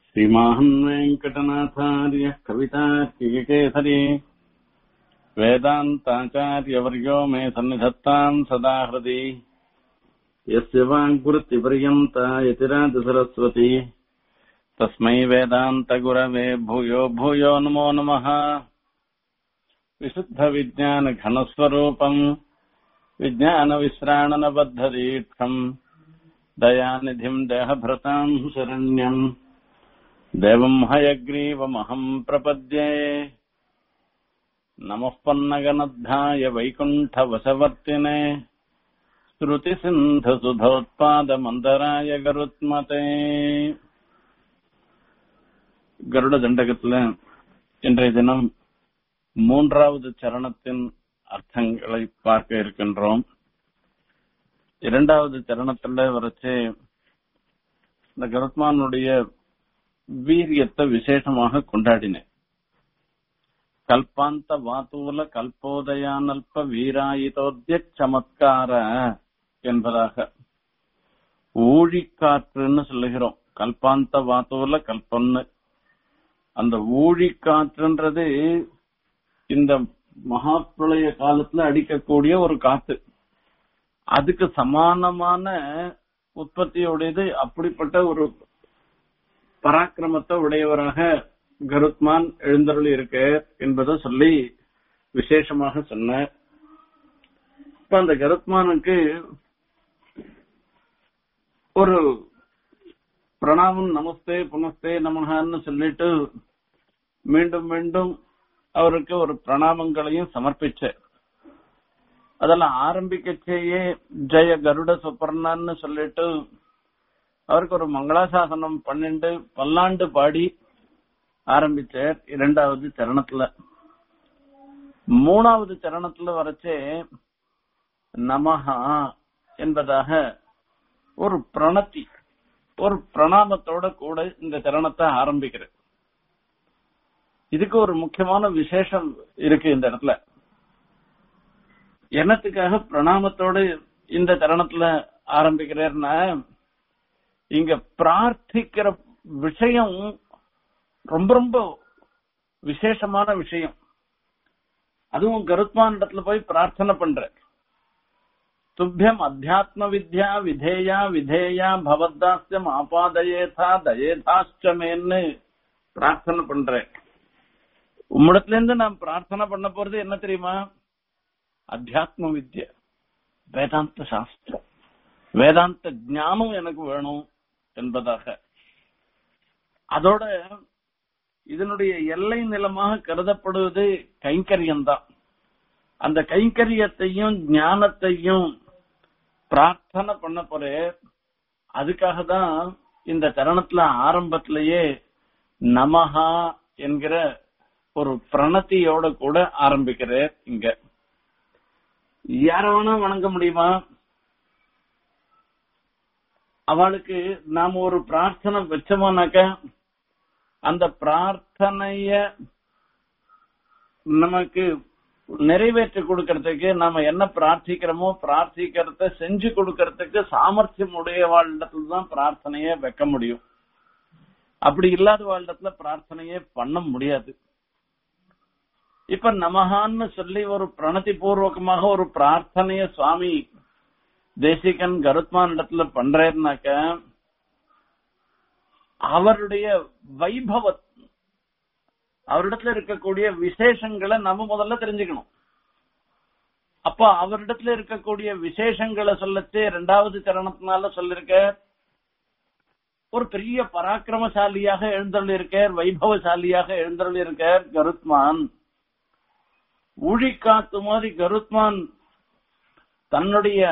श्रीमाहन् वेङ्कटनाथार्यः कवितार्किकेसरी वेदान्ताचार्यवर्यो मे सन्निधत्ताम् सदा हृदि यस्य वाङ्कुरुतिपर्यन्ता यतिराजसरस्वती तस्मै वेदान्तगुरवे भूयो भूयो नमो नमः विशुद्धविज्ञानघनस्वरूपम् विज्ञानविश्राणनबद्धदीक्षम् दयानिधिम् देहभृताम् शरण्यम् देवम् हयग्रीवमहम् प्रपद्ये नमः पन्नगनद्धाय वैकुण्ठवशवर्तिने ஸ்ருதிசிந்தசுதோத்பாதமந்தராய கருத்மதே கருட தண்டகத்துல இன்றைய தினம் மூன்றாவது சரணத்தின் அர்த்தங்களை பார்க்க இருக்கின்றோம் இரண்டாவது சரணத்துல வரைச்சு இந்த கருத்மானுடைய வீரியத்தை விசேஷமாக கொண்டாடினேன் கல்பாந்த வாத்தூல கல்போதயானல்ப வீராயுதோத்திய சமத்கார என்பதாக ஊழிக்காற்றுன்னு சொல்லுகிறோம் கல்பாந்த வாத்தூல கல்பன்னு அந்த ஊழிக்காற்றுன்றது இந்த மகா பிரளய காலத்துல அடிக்கக்கூடிய ஒரு காத்து அதுக்கு சமானமான உற்பத்தியுடையது அப்படிப்பட்ட ஒரு பராக்கிரமத்தை உடையவராக கருத்மான் எழுந்தருளி இருக்க என்பதை சொல்லி விசேஷமாக சொன்னார் இப்ப அந்த கருத்மானுக்கு ஒரு பிரணாமம் நமஸ்தே புனஸ்தே நமகான்னு சொல்லிட்டு மீண்டும் மீண்டும் அவருக்கு ஒரு பிரணாமங்களையும் சமர்ப்பிச்சார் அதெல்லாம் ஆரம்பிக்கச்சேயே ஜெய கருட சுப்பர்ணான்னு சொல்லிட்டு அவருக்கு ஒரு மங்களாசாசனம் பன்னெண்டு பல்லாண்டு பாடி ஆரம்பிச்சார் இரண்டாவது சரணத்துல மூணாவது சரணத்துல வரைச்சே நமஹா என்பதாக ஒரு பிரணத்தி ஒரு பிரணாமத்தோட கூட இந்த சரணத்தை ஆரம்பிக்கிறது இதுக்கு ஒரு முக்கியமான விசேஷம் இருக்கு இந்த இடத்துல என்னத்துக்காக பிரணாமத்தோட இந்த தருணத்துல ஆரம்பிக்கிறார்னா இங்க பிரார்த்திக்கிற விஷயம் ரொம்ப ரொம்ப விசேஷமான விஷயம் அதுவும் கருத்மான் இடத்துல போய் பிரார்த்தனை பண்ற துப்பியம் அத்தியாத்ம வித்யா விதேயா விதேயா பவத்தாஸ்யம் ஆபாதயேதா தயேதாஷ்டமேன்னு பிரார்த்தனை பண்றேன் உம்மிடத்துல இருந்து நான் பிரார்த்தனை பண்ண போறது என்ன தெரியுமா அத்தியாத்ம வித்யா வேதாந்த சாஸ்திரம் வேதாந்த ஞானம் எனக்கு வேணும் என்பதாக அதோட இதனுடைய எல்லை நிலமாக கருதப்படுவது கைங்கரியம் தான் அந்த கைங்கரியத்தையும் ஞானத்தையும் பிரார்த்தனை பண்ண போறே அதுக்காக தான் இந்த தருணத்துல ஆரம்பத்திலேயே நமஹா என்கிற ஒரு பிரணத்தியோட கூட ஆரம்பிக்கிறார் இங்க யார வேணா வணங்க முடியுமா அவளுக்கு நாம ஒரு பிரார்த்தனை வச்சோமானாக்க அந்த பிரார்த்தனைய நமக்கு நிறைவேற்றி கொடுக்கறதுக்கு நாம என்ன பிரார்த்திக்கிறோமோ பிரார்த்திக்கிறத செஞ்சு கொடுக்கறதுக்கு சாமர்த்தியம் உடைய வாழ்டத்துல தான் பிரார்த்தனையே வைக்க முடியும் அப்படி இல்லாத வாழ்டத்துல பிரார்த்தனையே பண்ண முடியாது இப்ப நமகான்னு சொல்லி ஒரு பிரணதி பூர்வகமாக ஒரு பிரார்த்தனைய சுவாமி தேசிகன் கருத்மான் இடத்துல பண்றேன்னாக்க அவருடைய வைபவ அவரிடத்துல இருக்கக்கூடிய விசேஷங்களை நம்ம முதல்ல தெரிஞ்சுக்கணும் அப்ப அவரிடத்துல இருக்கக்கூடிய விசேஷங்களை சொல்லச்சு ரெண்டாவது சரணத்தினால சொல்லிருக்க ஒரு பெரிய பராக்கிரமசாலியாக எழுந்தருள் இருக்கார் வைபவசாலியாக எழுந்தருள் இருக்கார் கருத்மான் ஊழிக்காத்து மாதிரி கருத்மான் தன்னுடைய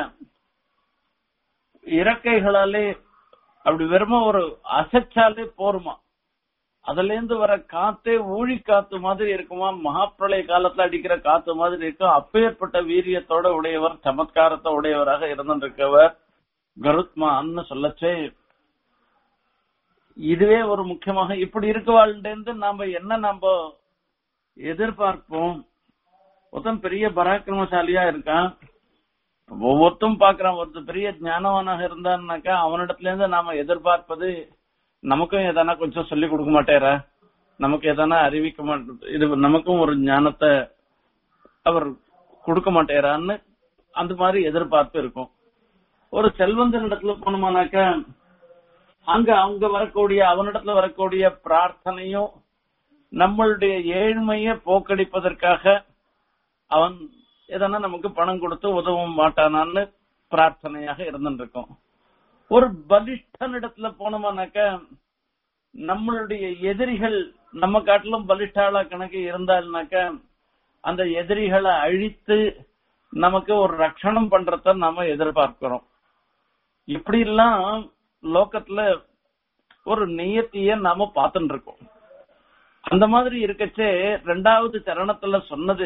இறக்கைகளாலே அப்படி வெறும ஒரு அசைச்சாலே போருமா அதுல இருந்து வர காத்தே ஊழி காத்து மாதிரி இருக்குமா மகாப்பிரளய காலத்துல அடிக்கிற காத்து மாதிரி இருக்கும் அப்பேற்பட்ட வீரியத்தோட உடையவர் சமத்காரத்தை உடையவராக இருந்திருக்கவர் கருத்மான்னு சொல்லச்சே இதுவே ஒரு முக்கியமாக இப்படி இருக்கவாழ்ந்து நாம என்ன நம்ம எதிர்பார்ப்போம் ஒருத்தன் பெரிய பராக்கிரமசாலியா இருக்கான் ஒவ்வொருத்தரும் பாக்குறான் ஒருத்தர் பெரிய ஞானவனாக இருந்தான்னாக்கா அவனிடத்துல இருந்து நாம எதிர்பார்ப்பது நமக்கும் எதனா கொஞ்சம் சொல்லி கொடுக்க மாட்டேரா நமக்கு எதனா அறிவிக்க மாட்டே இது நமக்கும் ஒரு ஞானத்தை அவர் கொடுக்க மாட்டேறான்னு அந்த மாதிரி எதிர்பார்ப்பு இருக்கும் ஒரு செல்வந்தன் இடத்துல போனோமானாக்க அங்க அவங்க வரக்கூடிய அவனிடத்துல வரக்கூடிய பிரார்த்தனையும் நம்மளுடைய ஏழ்மையை போக்கடிப்பதற்காக அவன் எதனா நமக்கு பணம் கொடுத்து உதவ மாட்டானான்னு பிரார்த்தனையாக இருந்துருக்கும் ஒரு பலிஷ்டன் இடத்துல போனோமானாக்க நம்மளுடைய எதிரிகள் நம்ம காட்டிலும் பலிஷ்டாளா கணக்கு இருந்தால்னாக்க அந்த எதிரிகளை அழித்து நமக்கு ஒரு ரட்சணம் பண்றத நாம எதிர்பார்க்கிறோம் இப்படி எல்லாம் லோகத்துல ஒரு நியத்திய நாம பார்த்துட்டு இருக்கோம் அந்த மாதிரி இருக்கச்சே ரெண்டாவது சரணத்துல சொன்னது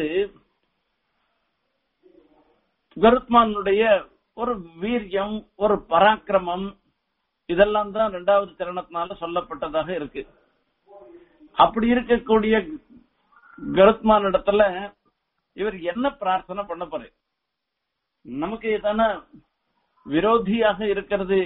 கருத்மானுடைய ஒரு வீரியம் ஒரு பராக்கிரமம் இதெல்லாம் தான் ரெண்டாவது சரணத்தினால சொல்லப்பட்டதாக இருக்கு அப்படி இருக்கக்கூடிய கருத்மான் இடத்துல இவர் என்ன பிரார்த்தனை பண்ண போற நமக்கு எதான விரோதியாக இருக்கிறது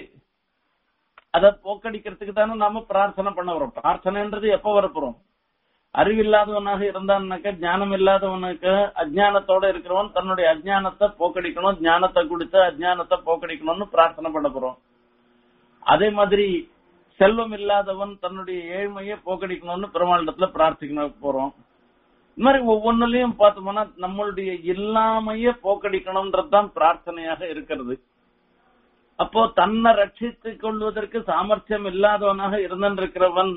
அதை போக்கடிக்கிறதுக்கு தானே நாம பிரார்த்தனை பண்ண வரோம் பிரார்த்தனைன்றது எப்ப வரப்போறோம் அறிவில்லாதவனாக இருந்தான்னாக்க ஞானம் இல்லாதவனுக்கு அஜ்ஞானத்தோட இருக்கிறவன் தன்னுடைய அஜ்ஞானத்தை போக்கடிக்கணும் ஞானத்தை கொடுத்து அஜ்ஞானத்தை போக்கடிக்கணும்னு பிரார்த்தனை பண்ண போறோம் அதே மாதிரி செல்வம் இல்லாதவன் தன்னுடைய ஏழ்மையை போக்கடிக்கணும்னு பெருமாளிடத்துல பிரார்த்திக்கணும் போறோம் இந்த மாதிரி ஒவ்வொன்னுலயும் பார்த்தோம்னா நம்மளுடைய இல்லாமைய போக்கடிக்கணும்ன்றதுதான் பிரார்த்தனையாக இருக்கிறது அப்போ தன்னை ரட்சித்துக் கொள்வதற்கு சாமர்த்தியம் இல்லாதவனாக இருந்திருக்கிறவன்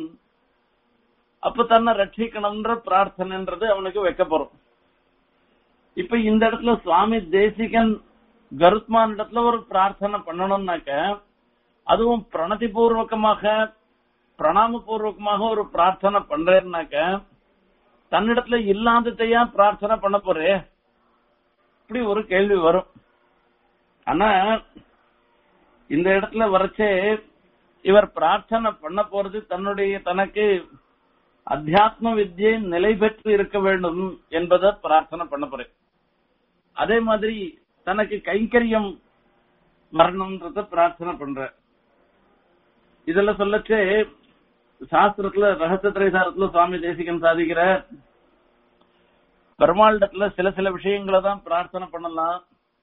அப்ப தன்னை ரட்சிக்கணும்ன்ற பிரார்த்தனைன்றது அவனுக்கு வைக்க போறோம் இப்ப இந்த இடத்துல சுவாமி தேசிகன் கருத்மான் இடத்துல ஒரு பிரார்த்தனை பண்ணணும்னாக்க அதுவும் பிரணதி பூர்வகமாக பிரணாம பூர்வகமாக ஒரு பிரார்த்தனை பண்றேன்னாக்க தன்னிடத்துல இல்லாததையா பிரார்த்தனை பண்ண போறே இப்படி ஒரு கேள்வி வரும் ஆனா இந்த இடத்துல வரைச்சே இவர் பிரார்த்தனை பண்ண போறது தன்னுடைய தனக்கு அத்தியாத்ம வித்யை நிலை பெற்று இருக்க வேண்டும் என்பதை பிரார்த்தனை பண்ண போறேன் அதே மாதிரி தனக்கு கைங்கரியம் வரணும்ன்றத பிரார்த்தனை பண்ற இதுல சொல்லச்சே சாஸ்திரத்துல ரகசிய திரைசாரத்துல சுவாமி தேசிகன் சாதிக்கிற பெருமாளிடத்துல சில சில விஷயங்களை தான் பிரார்த்தனை பண்ணலாம்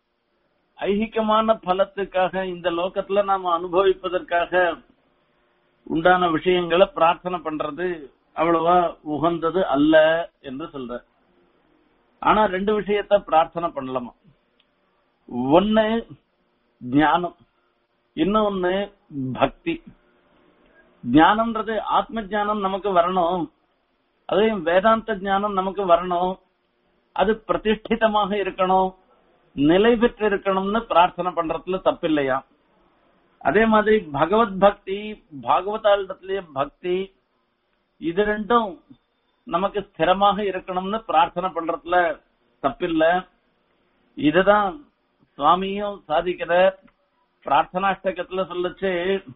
ஐகிகமான பலத்துக்காக இந்த லோகத்துல நாம அனுபவிப்பதற்காக உண்டான விஷயங்களை பிரார்த்தனை பண்றது அவ்வளவா உகந்தது அல்ல என்று சொல்ற ஆனா ரெண்டு விஷயத்த பிரார்த்தனை பண்ணலாமா ஒன்னு ஞானம் இன்னொன்னு பக்தி ஞானம்ன்றது ஆத்ம ஞானம் நமக்கு வரணும் அதையும் வேதாந்த ஞானம் நமக்கு வரணும் அது பிரதிஷ்டிதமாக இருக்கணும் நிலை பெற்று இருக்கணும்னு பிரார்த்தனை பண்றதுல தப்பில்லையா அதே மாதிரி பகவத் பக்தி பாகவதாளிடத்திலேயே பக்தி இது ரெண்டும் நமக்கு ஸ்திரமாக இருக்கணும்னு பிரார்த்தனை பண்றதுல தப்பில்ல இதுதான் சுவாமியும் சாதிக்கிற பிரார்த்தனாஷ்டகத்துல சொல்லுச்சு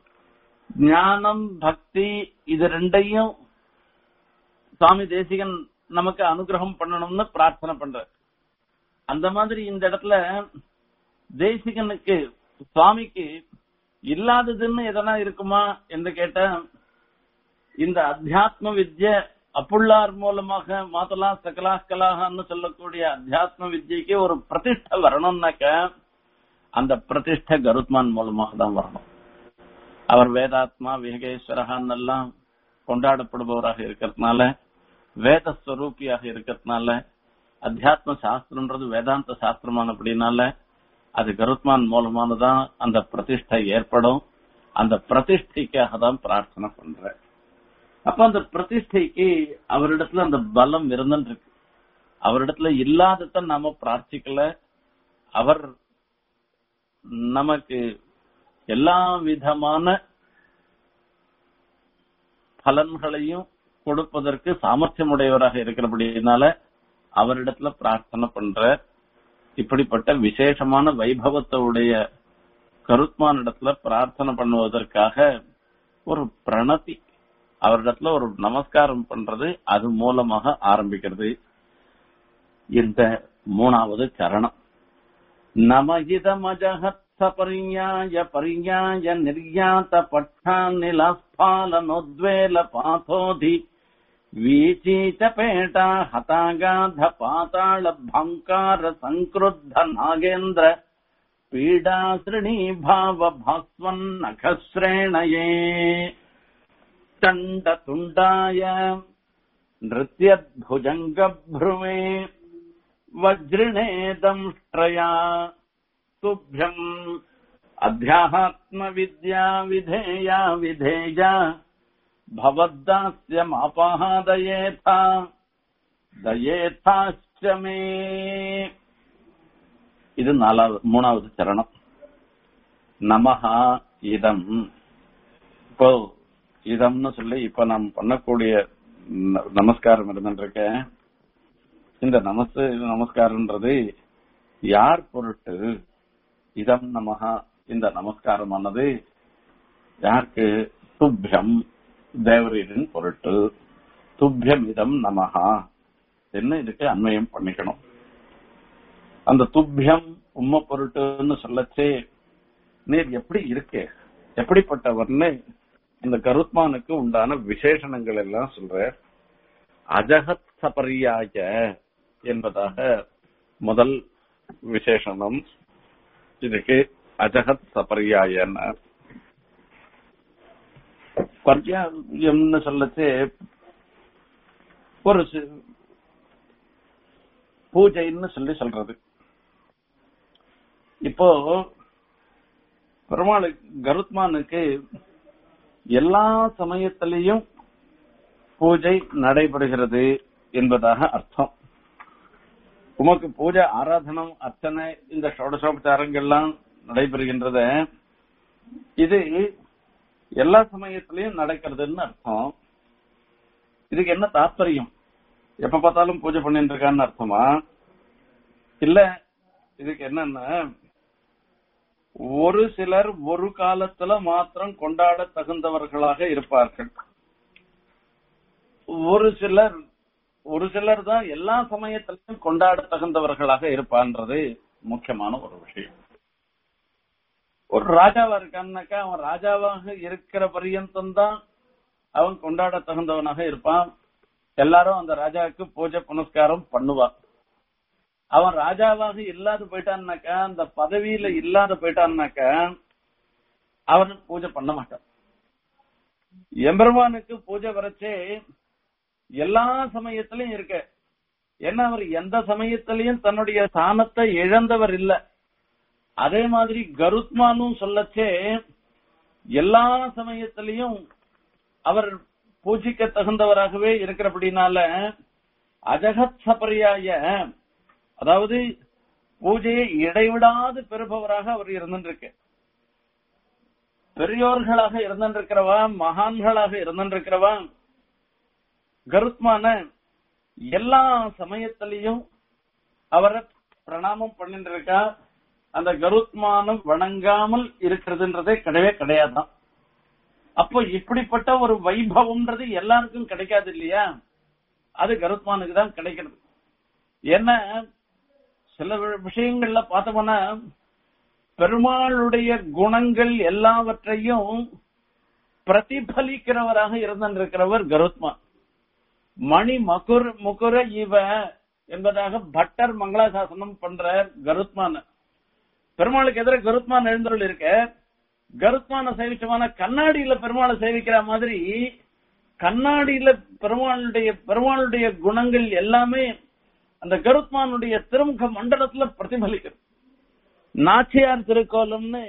ஞானம் பக்தி இது ரெண்டையும் சுவாமி தேசிகன் நமக்கு அனுகிரகம் பண்ணணும்னு பிரார்த்தனை பண்ற அந்த மாதிரி இந்த இடத்துல தேசிகனுக்கு சுவாமிக்கு இல்லாததுன்னு எதனா இருக்குமா என்று கேட்ட இந்த அத்தியாத்ம வித்ய அப்புள்ளார் மூலமாக மாத்தலா சகலா கலாகன்னு சொல்லக்கூடிய அத்தியாத்ம வித்யக்கு ஒரு பிரதிஷ்டை வரணும்னாக்க அந்த பிரதிஷ்டை கருத்மான் மூலமாக தான் வரணும் அவர் வேதாத்மா விகேஸ்வரகான் எல்லாம் கொண்டாடப்படுபவராக இருக்கிறதுனால வேத ஸ்வரூபியாக இருக்கிறதுனால அத்தியாத்ம சாஸ்திரம்ன்றது வேதாந்த சாஸ்திரமானபடினால அது கருத்மான் மூலமானதான் அந்த பிரதிஷ்டை ஏற்படும் அந்த பிரதிஷ்டைக்காக தான் பிரார்த்தனை பண்ற அப்ப அந்த பிரதிஷ்டைக்கு அவரிடத்துல அந்த பலம் இருந்துருக்கு அவரிடத்துல இல்லாதத நாம பிரார்த்திக்கல அவர் நமக்கு எல்லா விதமான பலன்களையும் கொடுப்பதற்கு சாமர்த்தியம் உடையவராக இருக்கிறபடினால அவரிடத்துல பிரார்த்தனை பண்ற இப்படிப்பட்ட விசேஷமான வைபவத்தோடைய கருத்மான் இடத்துல பிரார்த்தனை பண்ணுவதற்காக ஒரு பிரணதி அவரிடத்துல ஒரு நமஸ்காரம் பண்றது அது மூலமாக ஆரம்பிக்கிறது இந்த மூணாவது சரணம் நம இதமஜகத் सपर्याय पर्याय निर्यात पट्टान्निलस्फालनोद्वेल पाथोधि वीचीचपेटा हतागाध पाताळ भङ्कार सङ्क्रुद्ध नागेन्द्र पीडासृणी भाव भास्वन्नखश्रेणये चण्डतुण्डाय नृत्यद्भुजङ्गभ्रुवे वज्रिणे दंष्ट्रया तुभ्यम् अध्यात्मविद्या विधेया विधेया भवद्दास्यमापादयेथा दयेथाश्च मे இது நாலாவது மூணாவது சரணம் நமஹா இதம் இப்போ இதம்னு சொல்லி இப்ப நாம் பண்ணக்கூடிய ந- நமஸ்காரம் இருந்துருக்க இந்த நமஸ்து நமஸ்காரம்ன்றது யார் பொருட்டு இதம் நமஹா இந்த நமஸ்காரமானது யாருக்கு துப்பியம் தேவரீரின் பொருட்டு துப்பியம் இதம் நமஹா என்ன இதுக்கு அன்வயம் பண்ணிக்கணும் அந்த துப்பியம் உம்ம பொருட்டுன்னு சொல்லச்சே நீர் எப்படி இருக்கு எப்படிப்பட்டவர்னு இந்த கருத்மானுக்கு உண்டான விசேஷணங்கள் எல்லாம் சொல்ற அஜகத் சபரியாய என்பதாக முதல் விசேஷணம் இதுக்கு அஜகத் சபரியாயன்னு பர்யாயம்னு சொல்லச்சு ஒரு சி- பூஜைன்னு சொல்லி சொல்றது இப்போ பெருமாள் கருத்மானுக்கு எல்லா சமயத்திலையும் பூஜை நடைபெறுகிறது என்பதாக அர்த்தம் உமக்கு பூஜை ஆராதனம் அர்ச்சனை இந்த ஷோடசோபச்சாரங்கள்லாம் நடைபெறுகின்றத இது எல்லா சமயத்திலையும் நடக்கிறதுன்னு அர்த்தம் இதுக்கு என்ன தாற்பயம் எப்ப பார்த்தாலும் பூஜை பண்ணிட்டு இருக்கான்னு அர்த்தமா இல்ல இதுக்கு என்னன்னா ஒரு சிலர் ஒரு காலத்துல மாத்திரம் கொண்டாட தகுந்தவர்களாக இருப்பார்கள் ஒரு சிலர் ஒரு சிலர் தான் எல்லா சமயத்திலும் கொண்டாட தகுந்தவர்களாக இருப்பான்றது முக்கியமான ஒரு விஷயம் ஒரு ராஜாவா இருக்கான்னாக்கா அவன் ராஜாவாக இருக்கிற பரியந்தம் தான் அவன் கொண்டாட தகுந்தவனாக இருப்பான் எல்லாரும் அந்த ராஜாவுக்கு பூஜை புனஸ்காரம் பண்ணுவான் அவன் ராஜாவாக இல்லாத போயிட்டான்னாக்கா அந்த பதவியில இல்லாத போயிட்டான்னாக்கா அவன் பூஜை பண்ண மாட்டான் எம்பெருமானுக்கு பூஜை வரைச்சே எல்லா சமயத்திலையும் இருக்க ஏன்னா அவர் எந்த சமயத்திலையும் தன்னுடைய ஸ்தானத்தை இழந்தவர் இல்ல அதே மாதிரி கருத்மானும் சொல்லச்சே எல்லா சமயத்திலையும் அவர் பூஜிக்க தகுந்தவராகவே இருக்கிறபடினால அஜகத் சபரியாய அதாவது பூஜையை இடைவிடாது பெறுபவராக அவர் இருந்திருக்கு பெரியோர்களாக இருந்திருக்கிறவா மகான்களாக இருந்திருக்கிறவா கருத்மான எல்லா சமயத்திலையும் அவரை பிரணாமம் பண்ணிட்டு இருக்கா அந்த கருத்மானம் வணங்காமல் இருக்கிறதுன்றதே கிடையவே கிடையாதான் அப்போ இப்படிப்பட்ட ஒரு வைபவம்ன்றது எல்லாருக்கும் கிடைக்காது இல்லையா அது கருத்மானுக்கு தான் கிடைக்கிறது ஏன்னா சில வி- விஷயங்கள்ல பார்த்தோம்னா பெருமாளுடைய குணங்கள் எல்லாவற்றையும் பிரதிபலிக்கிறவராக இருந்திருக்கிறவர் கருத்மான் மணி மகுர் முகுர இவ என்பதாக பட்டர் மங்களாசாசனம் பண்ற கருத்மான பெருமாளுக்கு எதிர கருத்மான் எழுந்தருள் இருக்க கருத்மான சேவிச்சமான கண்ணாடியில பெருமாளை சேவிக்கிற மாதிரி கண்ணாடியில பெருமாளுடைய பெருமாளுடைய குணங்கள் எல்லாமே அந்த கருத்மானுடைய திருமுக மண்டலத்துல பிரதிபலிக்கிறது நாச்சியார் திருக்கோலம்னு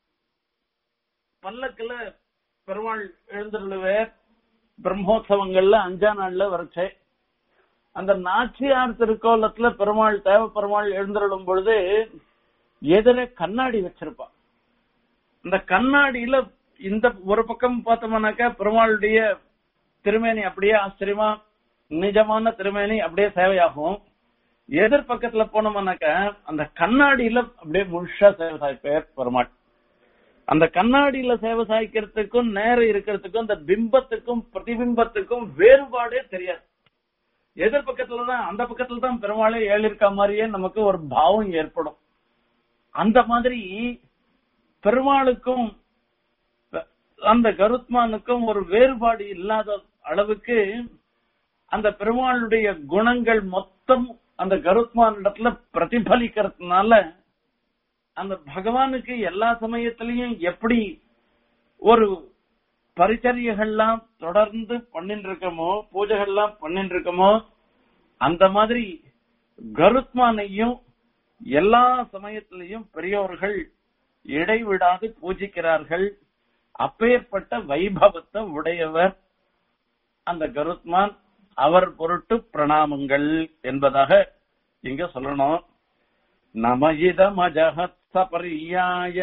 பல்லக்குல பெருமாள் எழுந்தருளுவேர் பிரம்மோத்சவங்கள்ல அஞ்சா நாள்ல வரைச்சே அந்த நாச்சியார் திருக்கோலத்துல பெருமாள் தேவ பெருமாள் எழுந்தருளும் பொழுது எதிர கண்ணாடி வச்சிருப்பா இந்த கண்ணாடியில இந்த ஒரு பக்கம் பார்த்தோம்னாக்கா பெருமாளுடைய திருமேனி அப்படியே ஆச்சரியமா நிஜமான திருமேனி அப்படியே சேவையாகும் எதிர் பக்கத்துல போனோம்னாக்கா அந்த கண்ணாடியில அப்படியே முழுசா சேவை சாய்ப்பார் பெருமாள் அந்த கண்ணாடியில சேவை சாய்க்கிறதுக்கும் நேரம் இருக்கிறதுக்கும் அந்த பிம்பத்துக்கும் பிரதிபிம்பத்துக்கும் வேறுபாடே தெரியாது எதிர் பக்கத்துல தான் அந்த பக்கத்துல தான் பெருமாளே ஏழு இருக்க மாதிரியே நமக்கு ஒரு பாவம் ஏற்படும் அந்த மாதிரி பெருமாளுக்கும் அந்த கருத்மானுக்கும் ஒரு வேறுபாடு இல்லாத அளவுக்கு அந்த பெருமாளுடைய குணங்கள் மொத்தம் அந்த கருத்மான் இடத்துல பிரதிபலிக்கிறதுனால அந்த பகவானுக்கு எல்லா சமயத்திலையும் எப்படி ஒரு பரிச்சரியகள்லாம் தொடர்ந்து பண்ணிட்டு இருக்கமோ பூஜைகள்லாம் பண்ணிட்டு இருக்கமோ அந்த மாதிரி கருத்மானையும் எல்லா சமயத்திலையும் பெரியவர்கள் இடைவிடாது பூஜிக்கிறார்கள் அப்பேற்பட்ட வைபவத்தை உடையவர் அந்த கருத்மான் அவர் பொருட்டு பிரணாமங்கள் என்பதாக இங்க சொல்லணும் நமயிதம் அஜகத் சபரியாய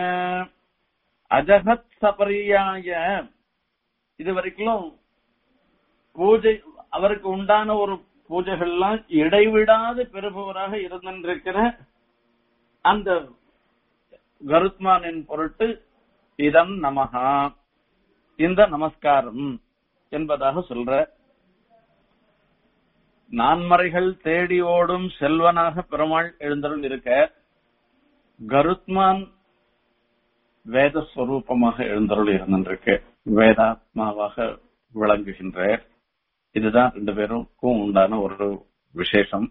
அஜகத் சபரியாய இது வரைக்கும் பூஜை அவருக்கு உண்டான ஒரு பூஜைகள்லாம் இடைவிடாது பெறுபவராக இருந்திருக்கிற அந்த கருத்மானின் பொருட்டு இதம் நமகா இந்த நமஸ்காரம் என்பதாக சொல்ற நான்மறைகள் தேடி ஓடும் செல்வனாக பெருமாள் எழுந்தருள் இருக்க கருத்மான் வேதஸ்வரூபமாக எழுந்தருள் இருந்திருக்கு வேதாத்மாவாக விளங்குகின்ற இதுதான் ரெண்டு பேருக்கும் உண்டான ஒரு விசேஷம்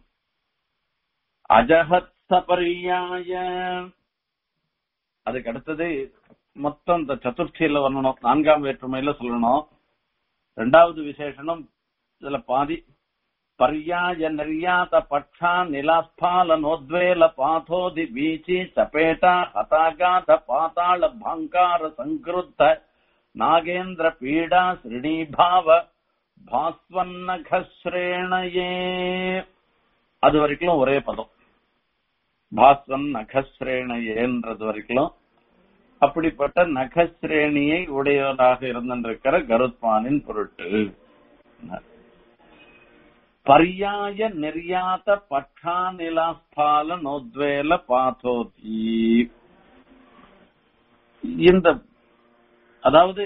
அஜகத் சபரியாய அதுக்கு அடுத்தது மொத்தம் இந்த சதுர்த்தியில வரணும் நான்காம் வேற்றுமையில சொல்லணும் ரெண்டாவது விசேஷனம் இதுல பாதி பர்யாய நிர்யாத பட்சா நிலாஸ்பால நோத்வேல பாதோதி வீச்சி சபேட்டா ஹதாகாத பாதாள பாங்கார சங்கிருத்த நாகேந்திர பீடா ஸ்ரீபாவ பாஸ்வன்னகஸ்ரேணையே அது வரைக்கும் ஒரே பதம் பாஸ்வன் நகஸ்ரேணையேன்றது வரைக்கும் அப்படிப்பட்ட நகஸ்ரேணியை உடையவராக இருந்திருக்கிற கருத்மானின் பொருட்டு பர்யாய நிர்யாத பட்சா நிலாஸ்பால நோத்வேல பாத்தோதி இந்த அதாவது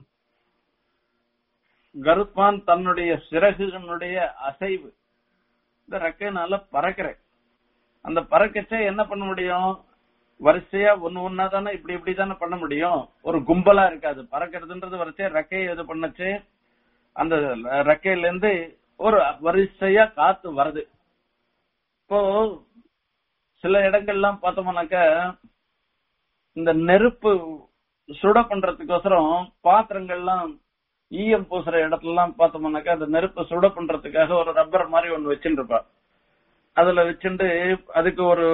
கருத்மான் தன்னுடைய சிறகுகளுடைய அசைவு இந்த ரெக்கைனால பறக்கிற அந்த பறக்கச்ச என்ன பண்ண முடியும் வரிசையா ஒன்னு ஒன்னா தானே இப்படி இப்படி தானே பண்ண முடியும் ஒரு கும்பலா இருக்காது பறக்கிறதுன்றது வரிசையா ரெக்கையை இது பண்ணச்சு அந்த ரெக்கையில இருந்து ஒரு வரிசையா காத்து வருது இப்போ சில இடங்கள்லாம் பார்த்தோம்னாக்க இந்த நெருப்பு சுட பண்றதுக்கோசரம் பாத்திரங்கள்லாம் ஈயம் பூசுற இடத்துல எல்லாம் பார்த்தோம்னாக்கா அந்த நெருப்பு சுட பண்றதுக்காக ஒரு ரப்பர் மாதிரி ஒண்ணு வச்சுட்டு இருப்பா அதுல வச்சுட்டு அதுக்கு ஒரு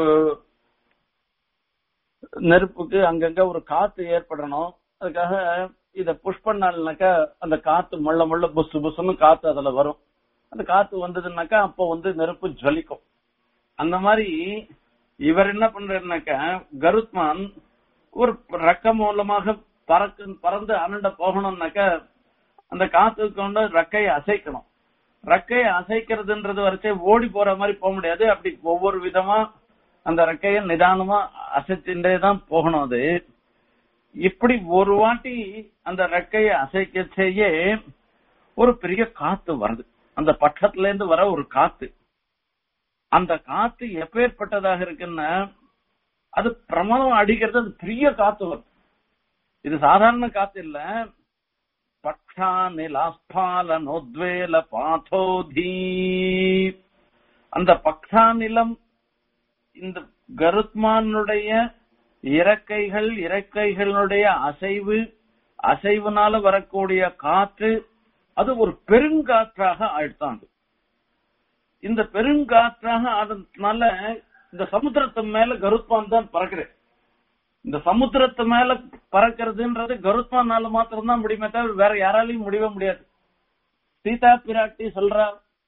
நெருப்புக்கு அங்கங்க ஒரு காத்து ஏற்படணும் அதுக்காக இத புஷ் பண்ணால்னாக்கா அந்த காத்து மள்ள மள்ள புசு புசுன்னு காத்து அதுல வரும் அந்த காத்து வந்ததுன்னாக்கா அப்போ வந்து நெருப்பு ஜலிக்கும் அந்த மாதிரி இவர் என்ன பண்றாருனாக்கா கருத்மான் ஒரு ரெக்க மூலமாக பறக்கு பறந்து அனண்ட போகணும்னாக்கா அந்த காத்து கொண்டு ரெக்கையை அசைக்கணும் ரெக்கையை அசைக்கிறதுன்றது வரைச்சே ஓடி போற மாதிரி போக முடியாது அப்படி ஒவ்வொரு விதமா அந்த ரெக்கைய நிதானமா அசைச்சுட்டே தான் போகணும் அது இப்படி ஒரு வாட்டி அந்த ரெக்கையை அசைக்க செய்ய ஒரு பெரிய காத்து வருது அந்த பட்டத்துல இருந்து வர ஒரு காத்து அந்த காத்து எப்பேற்பட்டதாக இருக்குன்னா அது பிரமாதம் அடிக்கிறது அது பெரிய காத்து வருது இது சாதாரண காத்து இல்ல பக்ஷா நிலாஸ்பால நோத்வேல பாதோதி அந்த பக்ஷா நிலம் இந்த கருத்மானுடைய இறக்கைகள் இறக்கைகளுடைய அசைவு அசைவுனால வரக்கூடிய காற்று அது ஒரு பெருங்காற்றாக ஆயிடுத்தாங்க இந்த பெருங்காற்றாக ஆனதுனால இந்த சமுத்திரத்து மேல கருத்மான் தான் பறக்குறேன் இந்த சமுத்திரத்து மேல பறக்கிறதுன்றது கருத்மானால மாத்திரம் தான் முடியுமே தவிர வேற யாராலையும் முடியவே முடியாது சீதா பிராட்டி சொல்றா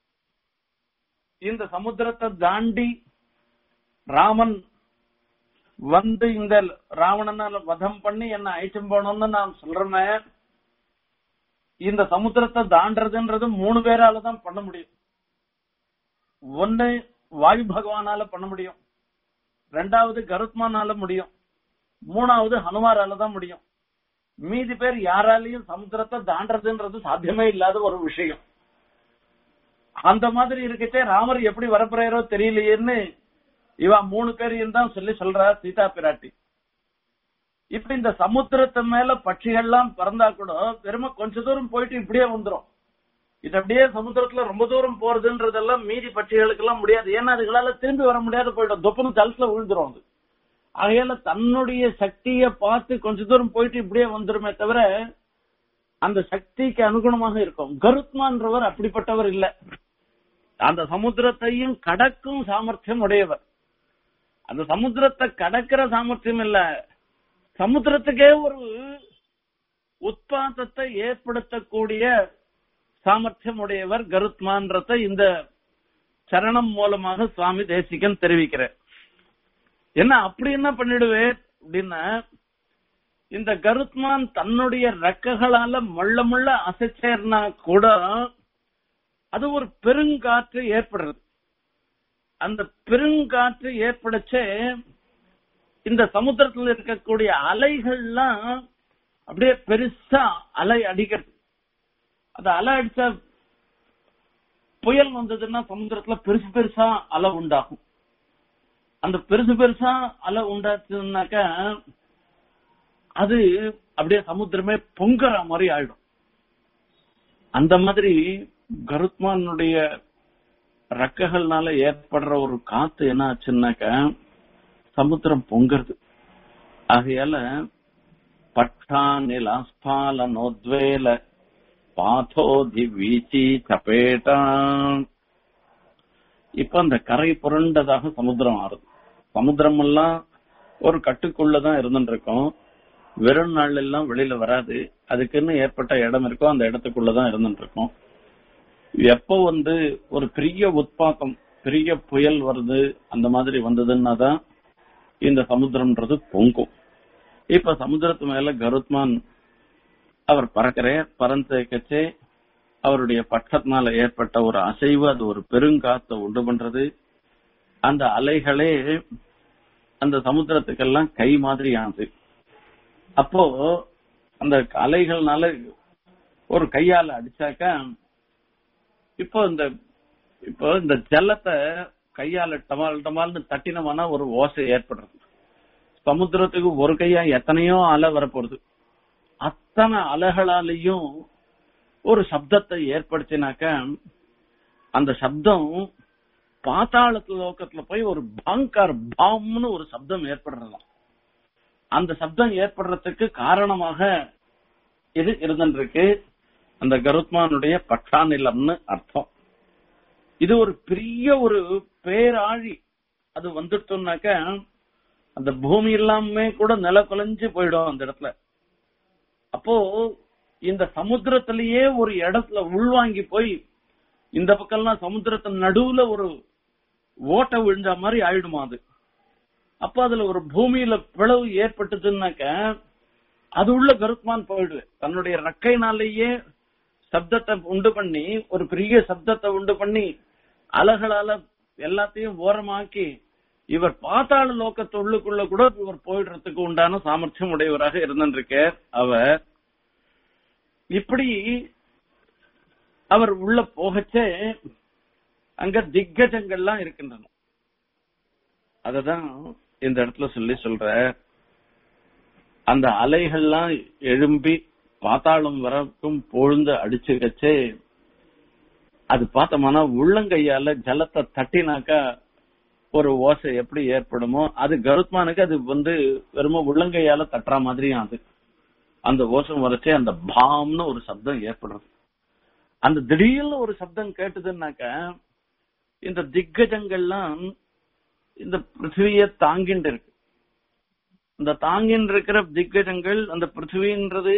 இந்த சமுத்திரத்தை தாண்டி ராமன் வந்து இந்த ராவணனால வதம் பண்ணி என்ன அழைச்சும் போனோம்னு நான் சொல்றேன் இந்த சமுத்திரத்தை தாண்டறதுன்றது மூணு பேரால தான் பண்ண முடியும் ஒன்னு வாயு பகவானால பண்ண முடியும் ரெண்டாவது கருத்மானால முடியும் மூணாவது ஹனுமாரால தான் முடியும் மீதி பேர் யாராலையும் சமுத்திரத்தை தாண்டறதுன்றது சாத்தியமே இல்லாத ஒரு விஷயம் அந்த மாதிரி இருக்கச்சே ராமர் எப்படி வரப்போறாரோ தெரியலையேன்னு இவ மூணு பேரையும் தான் சொல்லி சொல்றா சீதா பிராட்டி இப்படி இந்த சமுத்திரத்து மேல பட்சிகள்லாம் பறந்தா கூட பெருமை கொஞ்ச தூரம் போயிட்டு இப்படியே வந்துரும் இது அப்படியே சமுத்திரத்துல ரொம்ப தூரம் போறதுன்றதெல்லாம் மீதி பட்சிகளுக்கு எல்லாம் முடியாது ஏன்னா அதுகளால திரும்பி வர முடியாது போயிடும் தொப்புன்னு ஜலத்துல விழுந்துரும் அது ஆகையால தன்னுடைய சக்தியை பார்த்து கொஞ்ச தூரம் போயிட்டு இப்படியே வந்துருமே தவிர அந்த சக்திக்கு அனுகுணமாக இருக்கும் கருத்மான்றவர் அப்படிப்பட்டவர் இல்ல அந்த சமுத்திரத்தையும் கடக்கும் சாமர்த்தியம் உடையவர் அந்த சமுத்திரத்தை கடக்கிற சாமர்த்தியம் இல்ல சமுத்திரத்துக்கே ஒரு உத்பாதத்தை ஏற்படுத்தக்கூடிய சாமர்த்தியம் உடையவர் கருத்மான்றத இந்த சரணம் மூலமாக சுவாமி தேசிகன் தெரிவிக்கிறார் என்ன அப்படி என்ன பண்ணிடுவேன் அப்படின்னா இந்த கருத்மான் தன்னுடைய ரெக்கைகளால முள்ள முள்ள அசைச்சேர்னா கூட அது ஒரு பெருங்காற்று ஏற்படுறது அந்த பெருங்காற்று ஏற்படச்சே இந்த சமுத்திரத்துல இருக்கக்கூடிய அலைகள்லாம் அப்படியே பெருசா அலை அடிக்கிறது அந்த அலை அடிச்ச புயல் வந்ததுன்னா சமுத்திரத்துல பெருசு பெருசா அலை உண்டாகும் அந்த பெருசு பெருசா அலை உண்டாச்சுனாக்க அது அப்படியே சமுத்திரமே பொங்குற மாதிரி ஆயிடும் அந்த மாதிரி கருத்மானுடைய ரக்கைகள்னால ஏற்படுற ஒரு காத்து என்ன ஆச்சுன்னாக்க சமுத்திரம் பொங்குறது ஆகையால பட்டா நிலாஸ்பால நோத்வேல பாத்தோதி வீச்சி சபேட்டா இப்ப அந்த கரை புரண்டதாக சமுத்திரம் ஆறுது சமுத்திரம் எல்லாம் ஒரு கட்டுக்குள்ளதான் இருந்துட்டு இருக்கும் வெறும் நாள் எல்லாம் வெளியில வராது அதுக்குன்னு ஏற்பட்ட இடம் இருக்கோ அந்த இடத்துக்குள்ளதான் இருந்துட்டு இருக்கும் எப்போ வந்து ஒரு பெரிய உத்பாக்கம் பெரிய புயல் வருது அந்த மாதிரி வந்ததுன்னா தான் இந்த சமுத்திரம்ன்றது பொங்கும் இப்ப சமுத்திரத்து மேல கருத்மான் அவர் பறக்கிற பறந்து கச்சே அவருடைய பட்டத்தினால ஏற்பட்ட ஒரு அசைவு அது ஒரு பெருங்காத்தை உண்டு பண்றது அந்த அலைகளே அந்த சமுத்திரத்துக்கெல்லாம் கை மாதிரி ஆனது அப்போ அந்த அலைகள்னால ஒரு கையால அடிச்சாக்க இப்போ இந்த இப்போ இந்த ஜலத்தை கையால டமால் டமால்னு தட்டினோம்னா ஒரு ஓசை ஏற்படுறது சமுத்திரத்துக்கு ஒரு கையா எத்தனையோ அலை வரப்போறது அத்தனை அலைகளாலையும் ஒரு சப்தத்தை ஏற்படுத்தினாக்க அந்த சப்தம் பாத்தாளத்து லோக்கத்துல போய் ஒரு பாங்கார் பாம்னு ஒரு சப்தம் ஏற்படுறதாம் அந்த சப்தம் ஏற்படுறதுக்கு காரணமாக இது இருந்துருக்கு அந்த கருத்மானுடைய பட்டாநிலம்னு அர்த்தம் இது ஒரு பெரிய ஒரு பேராழி அது வந்துட்டோம்னாக்க அந்த பூமி எல்லாமே கூட நில குலைஞ்சு போயிடும் அந்த இடத்துல அப்போ இந்த சமுத்திரத்திலேயே ஒரு இடத்துல உள்வாங்கி போய் இந்த பக்கம்லாம் சமுத்திரத்தின் நடுவுல ஒரு ஓட்ட விழுந்த மாதிரி ஆயிடுமா அது அப்ப அதுல ஒரு பூமியில பிளவு ஏற்பட்டதுன்னாக்க அது உள்ள கருத்மான் போயிடுது தன்னுடைய ரக்கைனாலேயே சப்தத்தை உண்டு பண்ணி ஒரு பெரிய சப்தத்தை உண்டு பண்ணி அலகளால எல்லாத்தையும் ஓரமாக்கி இவர் பாத்தாள லோக்கத்து உள்ளுக்குள்ள கூட இவர் போயிடுறதுக்கு உண்டான சாமர்த்தியம் உடையவராக இருந்திருக்கார் அவர் இப்படி அவர் உள்ள போகச்சே அங்க திக்கஜங்கள்லாம் இருக்கின்றன அததான் இந்த இடத்துல சொல்லி சொல்ற அந்த அலைகள்லாம் எழும்பி பாத்தாளம் வரைக்கும் பொழுந்து அடிச்சுக்கச்சே அது பார்த்தோம்னா உள்ளங்கையால ஜலத்தை தட்டினாக்கா ஒரு ஓசை எப்படி ஏற்படுமோ அது கருத்மானுக்கு அது வந்து வெறும உள்ளங்கையால தட்டுற மாதிரியும் அது அந்த ஓசம் வரைச்சே அந்த பாம்னு ஒரு சப்தம் ஏற்படுறது அந்த திடீர்னு ஒரு சப்தம் கேட்டதுன்னாக்க இந்த திக்கஜங்கள்லாம் இந்த பிருத்திவிய தாங்கிண்டு இருக்கு இந்த தாங்கின்னு இருக்கிற திக்கஜங்கள் அந்த பிருத்திவின்றது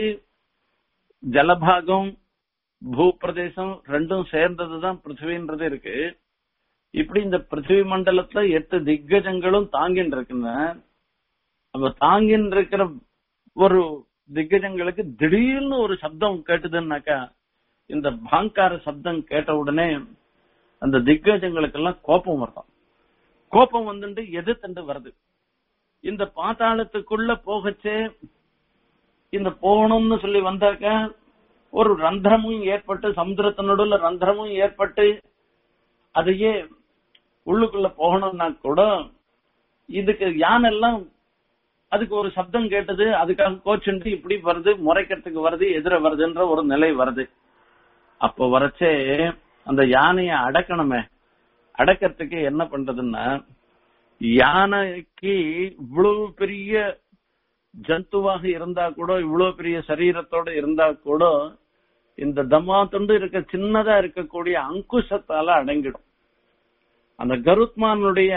ஜலபாகம் பூப்பிரதேசம் ரெண்டும் சேர்ந்ததுதான் பிருத்திவின்றது இருக்கு இப்படி இந்த பிருத்திவி மண்டலத்துல எட்டு திக்கஜங்களும் தாங்கின்னு இருக்குங்க அப்ப தாங்கின்னு இருக்கிற ஒரு திக்கஜங்களுக்கு திடீர்னு ஒரு சப்தம் கேட்டதுன்னாக்கா இந்த பாங்கார சப்தம் கேட்ட உடனே அந்த திக்கஜங்களுக்கு எல்லாம் கோபம் வருதான் கோபம் வந்துட்டு எதிர்த்துண்டு வருது இந்த பாத்தாளத்துக்குள்ள போகச்சே இந்த போகணும்னு சொல்லி வந்தாக்க ஒரு ரந்திரமும் ஏற்பட்டு சமுத்திரத்தினுடைய ரந்திரமும் ஏற்பட்டு அதையே உள்ளுக்குள்ள போகணும்னா கூட இதுக்கு யானெல்லாம் அதுக்கு ஒரு சப்தம் கேட்டது அதுக்காக கோச்சுண்டு இப்படி வருது முறைக்கிறதுக்கு வருது எதிர வருதுன்ற ஒரு நிலை வருது அப்போ வரச்சே அந்த யானைய அடக்கணுமே அடக்கிறதுக்கு என்ன பண்றதுன்னா யானைக்கு இவ்வளவு பெரிய ஜந்துவாக இருந்தா கூட இவ்வளவு பெரிய சரீரத்தோட இருந்தா கூட இந்த தம்மா துண்டு இருக்க சின்னதா இருக்கக்கூடிய அங்குசத்தால அடங்கிடும் அந்த கருத்மானுடைய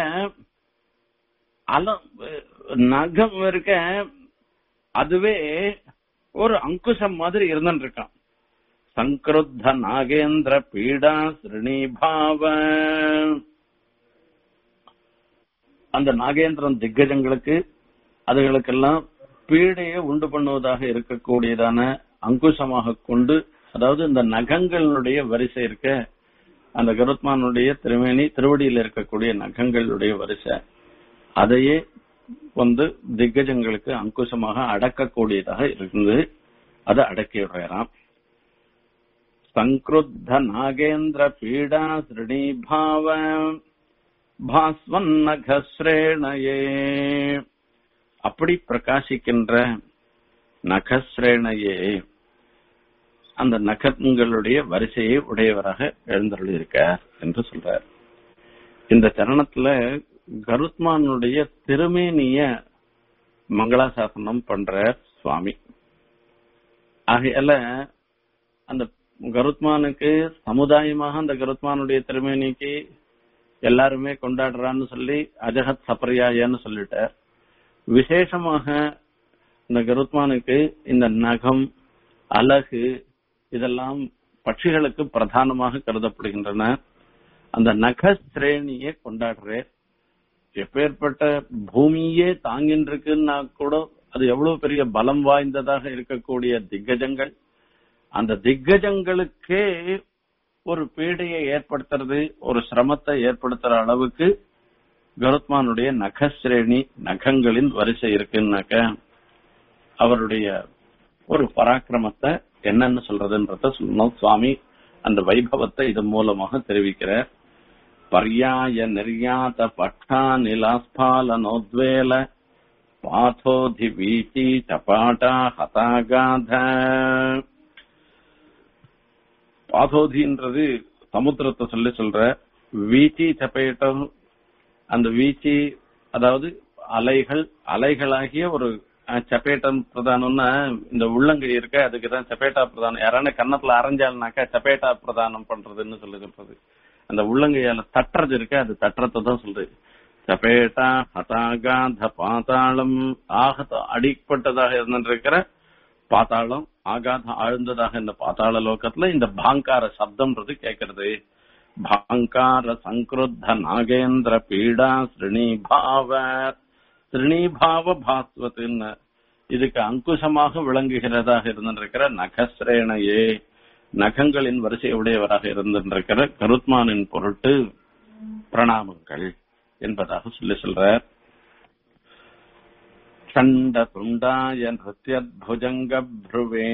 அல நகம் இருக்க அதுவே ஒரு அங்குசம் மாதிரி இருந்துட்டு இருக்கான் சங்கருத்த நாகேந்திர பீடா ஸ்ரீபாவ அந்த நாகேந்திரன் திக்கஜங்களுக்கு அதுகளுக்கெல்லாம் பீடையை உண்டு பண்ணுவதாக இருக்கக்கூடியதான அங்குசமாக கொண்டு அதாவது இந்த நகங்களுடைய வரிசை இருக்க அந்த கருத்மானுடைய திருமேனி திருவடியில் இருக்கக்கூடிய நகங்களுடைய வரிசை அதையே வந்து திக்கஜங்களுக்கு அங்குசமாக அடக்கக்கூடியதாக இருந்து அதை அடக்கி விடுறாராம் சங்கருத்த நாகேந்திர பீடா ஸ்ரீபாவ பாஸ்வன்னகஸ்ரேணையே அப்படி பிரகாசிக்கின்ற நகஸ்ரேணையே அந்த நகங்களுடைய வரிசையை உடையவராக எழுந்தருள் இருக்கார் என்று சொல்றார் இந்த சரணத்துல கருத்மானுடைய திருமேனிய மங்களாசாசனம் பண்ற சுவாமி ஆகையால அந்த கருத்மானுக்கு சமுதாயமாக அந்த கருத்மானுடைய திருமேனிக்கு எல்லாருமே கொண்டாடுறான்னு சொல்லி அஜகத் சப்பரியாயன்னு சொல்லிட்டார் விசேஷமாக இந்த கருத்மானுக்கு இந்த நகம் அழகு இதெல்லாம் பட்சிகளுக்கு பிரதானமாக கருதப்படுகின்றன அந்த நக சிரேணியை கொண்டாடுறேன் எப்பேற்பட்ட பூமியே தாங்கின்றிருக்குன்னா கூட அது எவ்வளவு பெரிய பலம் வாய்ந்ததாக இருக்கக்கூடிய திக்கஜங்கள் அந்த திக்கஜங்களுக்கே ஒரு பீடையை ஏற்படுத்துறது ஒரு சிரமத்தை ஏற்படுத்துற அளவுக்கு கருத்மானுடைய நகஸ்ரேணி நகங்களின் வரிசை இருக்குன்னாக்க அவருடைய ஒரு பராக்கிரமத்தை என்னன்னு சொல்றதுன்றத சொல்லணும் சுவாமி அந்த வைபவத்தை இதன் மூலமாக தெரிவிக்கிறார் பர்யாய நிர்யாத பட்டா நிலாஸ்பாலனோத்வேல பாதோதி வீச்சி சபாட்டா ஹதாகாத பாதோதின்றது சமுத்திரத்தை சொல்லி சொல்ற வீச்சி சப்பேட்டம் அந்த வீச்சி அதாவது அலைகள் அலைகளாகிய ஒரு சப்பேட்டம் பிரதானம்னா இந்த உள்ளங்கை இருக்க அதுக்கு தான் சப்பேட்டா பிரதானம் யாரான கன்னத்துல அரைஞ்சால்னாக்கா சப்பேட்டா பிரதானம் பண்றதுன்னு சொல்லி சொல்றது அந்த உள்ளங்கையால தட்டுறது இருக்க அது தட்டுறதை தான் சொல்றது சப்பேட்டா ஹதாகாத பாதாளம் ஆகத அடிப்பட்டதாக இருந்திருக்கிற பாத்தாளம் ஆகாத ஆழ்ந்ததாக இந்த பாத்தாள லோகத்துல இந்த பாங்கார சப்தம்ன்றது கேட்கறது பாங்கார சங்கருத்த நாகேந்திர பீடா ஸ்ரீபாவ ஸ்ரீபாவ பாஸ்வத்துன்னு இதுக்கு அங்குசமாக விளங்குகிறதாக இருந்திருக்கிற நகஸ்ரேணையே நகங்களின் வரிசை உடையவராக இருந்திருக்கிற கருத்மானின் பொருட்டு பிரணாமங்கள் என்பதாக சொல்லி சொல்றார் சண்ட துண்டாய நிருத்யத்புஜங்க ப்ருவே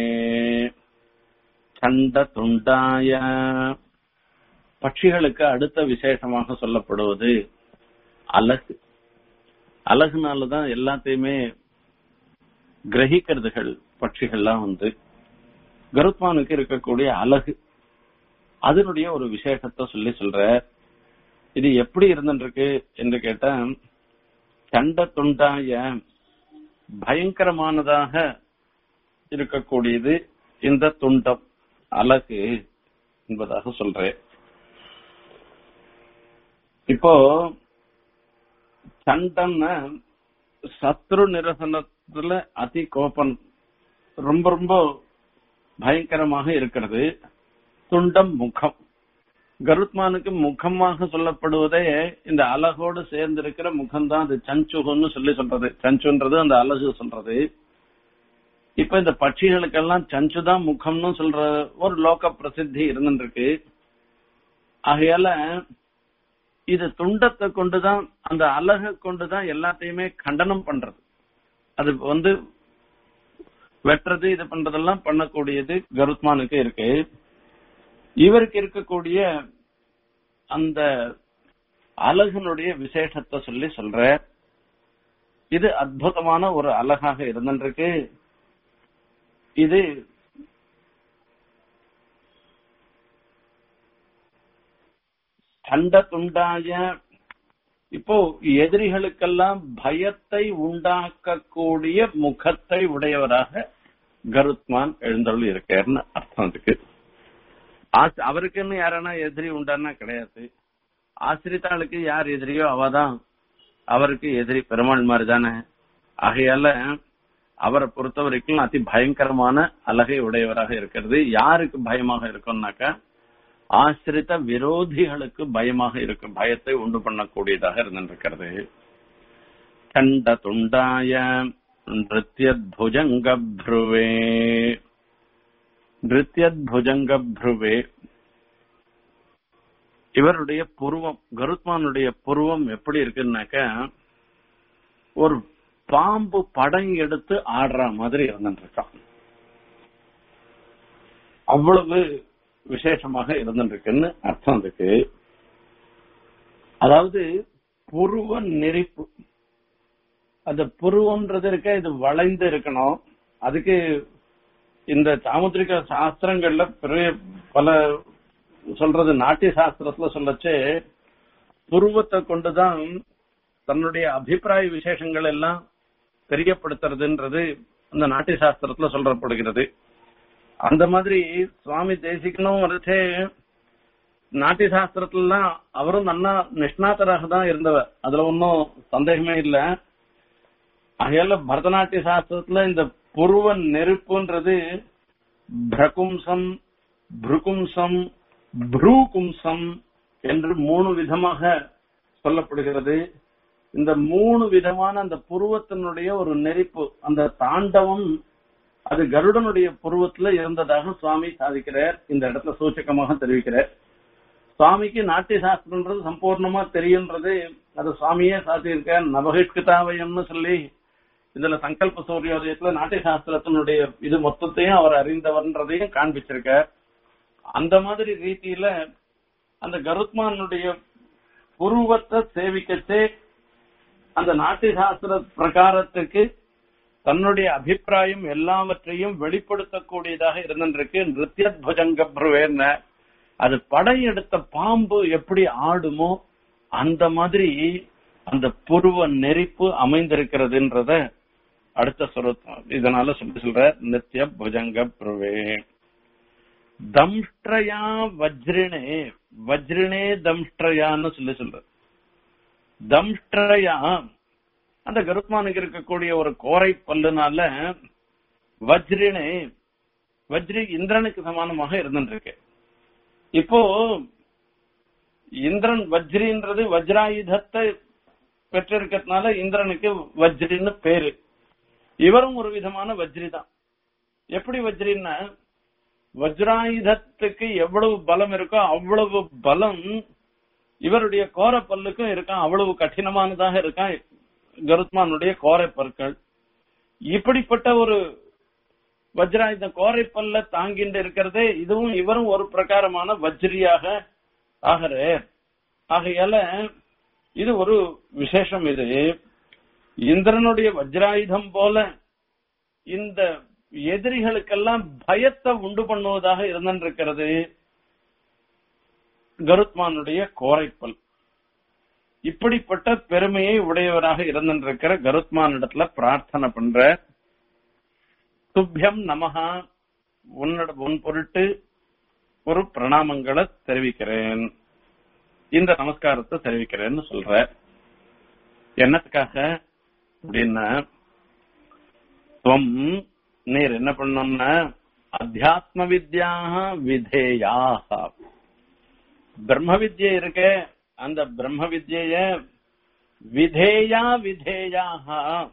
சண்ட துண்டாய பட்சிகளுக்கு அடுத்த விசேஷமாக சொல்லப்படுவது அழகு அழகுனாலதான் எல்லாத்தையுமே கிரகிக்கிறதுகள் பட்சிகள்லாம் வந்து கருத்மானுக்கு இருக்கக்கூடிய அழகு அதனுடைய ஒரு விசேஷத்தை சொல்லி சொல்ற இது எப்படி இருந்துருக்கு என்று கேட்டா சண்ட துண்டாய பயங்கரமானதாக இருக்கக்கூடியது இந்த துண்டம் அழகு என்பதாக சொல்றேன் இப்போ சண்டம்னா சத்ரு நிரசனத்துல அதி கோபம் ரொம்ப ரொம்ப பயங்கரமாக இருக்கிறது துண்டம் முகம் கருத்மானுக்கு முகமாக சொல்லப்படுவதே இந்த அழகோடு சேர்ந்து இருக்கிற முகம்தான் அது சஞ்சுகன்னு சொல்லி சொல்றது சஞ்சுன்றது அந்த அழகு சொல்றது இப்ப இந்த பட்சிகளுக்கெல்லாம் சஞ்சுதான் முகம்னு சொல்ற ஒரு லோக பிரசித்தி இருந்துருக்கு ஆகையால இது துண்டத்தை கொண்டுதான் அந்த அழகை கொண்டுதான் எல்லாத்தையுமே கண்டனம் பண்றது அது வந்து வெட்டுறது இது பண்றதெல்லாம் பண்ணக்கூடியது கருத்மானுக்கு இருக்கு இவருக்கு இருக்கக்கூடிய அந்த அழகனுடைய விசேஷத்தை சொல்லி சொல்ற இது அற்புதமான ஒரு அழகாக இருந்திருக்கு இது சண்ட துண்டாய இப்போ எதிரிகளுக்கெல்லாம் பயத்தை உண்டாக்கக்கூடிய முகத்தை உடையவராக கருத்மான் எழுந்தருள் இருக்காருன்னு அர்த்தம் அதுக்கு ஆஸ்- அவருக்குன்னு யாரானா எதிரி உண்டான்னா கிடையாது ஆசிரித்தாளுக்கு யார் எதிரியோ அவதான் அவருக்கு எதிரி பெருமாள் மாதிரி தானே ஆகையால அவரை பொறுத்த வரைக்கும் அதி பயங்கரமான அழகை உடையவராக இருக்கிறது யாருக்கு பயமாக இருக்கும்னாக்கா ஆசிரித்த விரோதிகளுக்கு பயமாக இருக்கும் பயத்தை உண்டு பண்ணக்கூடியதாக இருந்திருக்கிறது கண்ட துண்டாய நிருத்யத்புஜங்கப்ருவே நிருத்யத்புஜங்கப்ருவே இவருடைய புருவம் கருத்மானுடைய புருவம் எப்படி இருக்குன்னாக்க ஒரு பாம்பு படம் எடுத்து ஆடுற மாதிரி இருந்துருக்கான் அவ்வளவு விசேஷமாக இருந்துருக்குன்னு அர்த்தம் அதுக்கு அதாவது புருவ நெறிப்பு அந்த புருவம்ன்றது இருக்க இது வளைந்து இருக்கணும் அதுக்கு இந்த சாமுத்திரிக சாஸ்திரங்கள்ல பெரிய பல சொல்றது நாட்டிய சாஸ்திரத்துல சொல்லச்சு புருவத்தை கொண்டுதான் தன்னுடைய அபிப்பிராய விசேஷங்கள் எல்லாம் தெரியப்படுத்துறதுன்றது அந்த நாட்டிய சாஸ்திரத்துல சொல்லப்படுகிறது அந்த மாதிரி சுவாமி தேசிகனும் வரைச்சே நாட்டிய சாஸ்திரத்துலாம் அவரும் நன்னா நிஷ்ணாத்தராக தான் இருந்தவர் அதுல ஒன்னும் சந்தேகமே இல்ல ஆகையால பரதநாட்டிய சாஸ்திரத்துல இந்த புருவ நெருப்புன்றது பிரகும்சம் புருகும்சம் புரூகும்சம் என்று மூணு விதமாக சொல்லப்படுகிறது இந்த மூணு விதமான அந்த புருவத்தினுடைய ஒரு நெருப்பு அந்த தாண்டவம் அது கருடனுடைய புருவத்துல இருந்ததாக சுவாமி சாதிக்கிறார் இந்த இடத்துல சூச்சகமாக தெரிவிக்கிறார் சுவாமிக்கு நாட்டிய சாஸ்திரம்ன்றது சம்பூர்ணமா தெரியுன்றது அது சுவாமியே சாத்தியிருக்கார் நவகிஷ்கிதாவயம்னு சொல்லி இதுல சங்கல்ப சூரியோதயத்துல நாட்டிய சாஸ்திரத்தினுடைய இது மொத்தத்தையும் அவர் அறிந்தவர்ன்றதையும் காண்பிச்சிருக்கார் அந்த மாதிரி ரீதியில அந்த கருத்மானுடைய புருவத்தை சேவிக்கச்சே அந்த நாட்டிய சாஸ்திர பிரகாரத்துக்கு தன்னுடைய அபிப்பிராயம் எல்லாவற்றையும் வெளிப்படுத்தக்கூடியதாக இருந்திருக்கு நிருத்யத்புஜங்க புருவேர்ன அது படம் எடுத்த பாம்பு எப்படி ஆடுமோ அந்த மாதிரி அந்த புருவ நெறிப்பு அமைந்திருக்கிறதுன்றத அடுத்த சொருத்தம் இதனால சொல்லி சொல்ற நித்திய புஜங்க புருவே தம்ஷ்டயா வஜ்ரினே வஜ்ரினே தம்ஷ்டயான்னு சொல்லி சொல்ற தம்ஷ்டயா அந்த கருத்மானுக்கு இருக்கக்கூடிய ஒரு கோரை பல்லுனால வஜ்ரினே வஜ்ரி இந்திரனுக்கு சமானமாக இருந்துருக்கு இப்போ இந்திரன் வஜ்ரின்றது வஜ்ராயுதத்தை பெற்றிருக்கிறதுனால இந்திரனுக்கு வஜ்ரின்னு பேரு இவரும் ஒரு விதமான வஜ்ரி தான் எப்படி வஜ்ரின்னா வஜ்ராயுதத்துக்கு எவ்வளவு பலம் இருக்கோ அவ்வளவு பலம் இவருடைய கோர பல்லுக்கும் இருக்கான் அவ்வளவு கடினமானதாக இருக்கான் கருத்மானுடைய கோரை பற்கள் இப்படிப்பட்ட ஒரு வஜ்ராயுத கோரை பல்ல தாங்கிட்டு இருக்கிறதே இதுவும் இவரும் ஒரு பிரகாரமான வஜ்ரியாக ஆகிறார் ஆகையால இது ஒரு விசேஷம் இது இந்திரனுடைய வஜ்ராயுதம் போல இந்த எதிரிகளுக்கெல்லாம் பயத்தை உண்டு பண்ணுவதாக இருந்திருக்கிறது கருத்மானுடைய கோரைப்பல் இப்படிப்பட்ட பெருமையை உடையவராக இருந்திருக்கிற கருத்மான் இடத்துல பிரார்த்தனை பண்ற துப்பியம் நமகா உன்னோட உன் பொருட்டு ஒரு பிரணாமங்களை தெரிவிக்கிறேன் இந்த நமஸ்காரத்தை தெரிவிக்கிறேன்னு சொல்ற என்னத்துக்காக அப்படின்னா துவம் நீர் என்ன பண்ணோம்னா அத்தியாத்ம வித்யாக விதேயாக பிரம்ம வித்யை இருக்கே அந்த பிரம்ம வித்ய விதேயா விதேயாக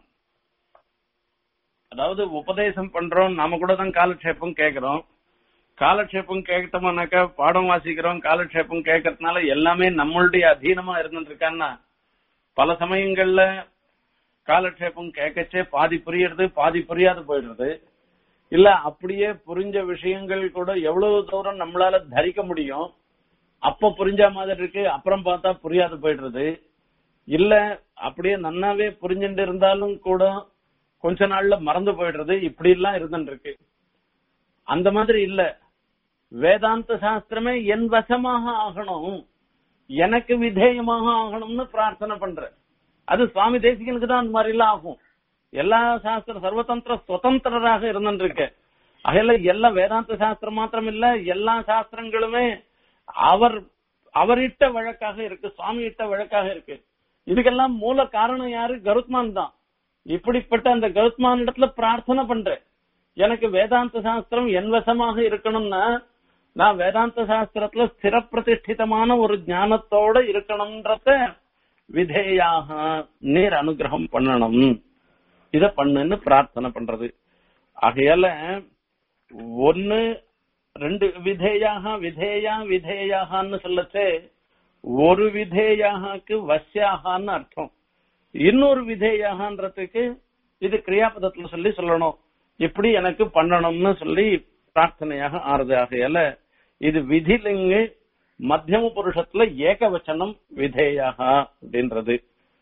அதாவது உபதேசம் பண்றோம் நாம கூட தான் காலக்ஷேபம் கேட்கிறோம் காலக்ஷேபம் கேட்டோம்னாக்கா பாடம் வாசிக்கிறோம் காலக்ஷேபம் கேட்கறதுனால எல்லாமே நம்மளுடைய அதீனமா இருந்துட்டு இருக்கான்னா பல சமயங்கள்ல காலக்ஷேபம் கேட்கச்சே பாதி புரியறது பாதி புரியாது போயிடுறது இல்ல அப்படியே புரிஞ்ச விஷயங்கள் கூட எவ்வளவு தூரம் நம்மளால தரிக்க முடியும் அப்ப புரிஞ்ச மாதிரி இருக்கு அப்புறம் பார்த்தா புரியாது போயிடுறது இல்ல அப்படியே நன்னாவே புரிஞ்சுட்டு இருந்தாலும் கூட கொஞ்ச நாள்ல மறந்து போயிடுறது இப்படி எல்லாம் இருந்துட்டு இருக்கு அந்த மாதிரி இல்ல வேதாந்த சாஸ்திரமே என் வசமாக ஆகணும் எனக்கு விதேயமாக ஆகணும்னு பிரார்த்தனை பண்ற அது சுவாமி தேசிகனுக்கு தான் அந்த மாதிரி எல்லாம் ஆகும் எல்லா சாஸ்திர சர்வதந்திர சுதந்திரராக இருந்துட்டு இருக்க அதில் எல்லா வேதாந்த சாஸ்திரம் மாத்திரம் இல்ல எல்லா சாஸ்திரங்களுமே அவர் அவரிட்ட வழக்காக இருக்கு சுவாமி இட்ட வழக்காக இருக்கு இதுக்கெல்லாம் மூல காரணம் யாரு கருத்மான் தான் இப்படிப்பட்ட அந்த கருத்மான் இடத்துல பிரார்த்தனை பண்றேன் எனக்கு வேதாந்த சாஸ்திரம் என் வசமாக இருக்கணும்னா நான் வேதாந்த சாஸ்திரத்துல ஸ்திர பிரதிஷ்டிதமான ஒரு ஞானத்தோட இருக்கணும்ன்றத விதேயாக நீர் அனுகிரகம் பண்ணணும் இத பண்ணுன்னு பிரார்த்தனை பண்றது ஆகையால ஒன்னு ரெண்டு விதேயாக விதேயா விதேயான்னு சொல்லச்சே ஒரு விதேயாக்கு வசியாகான்னு அர்த்தம் இன்னொரு விதேயாகன்றதுக்கு இது கிரியாபதத்துல சொல்லி சொல்லணும் இப்படி எனக்கு பண்ணணும்னு சொல்லி பிரார்த்தனையாக ஆறுது ஆகையால இது விதிலிங்கு மத்தியம புருஷத்துல ஏகவச்சனம் விதேயாக அப்படின்றது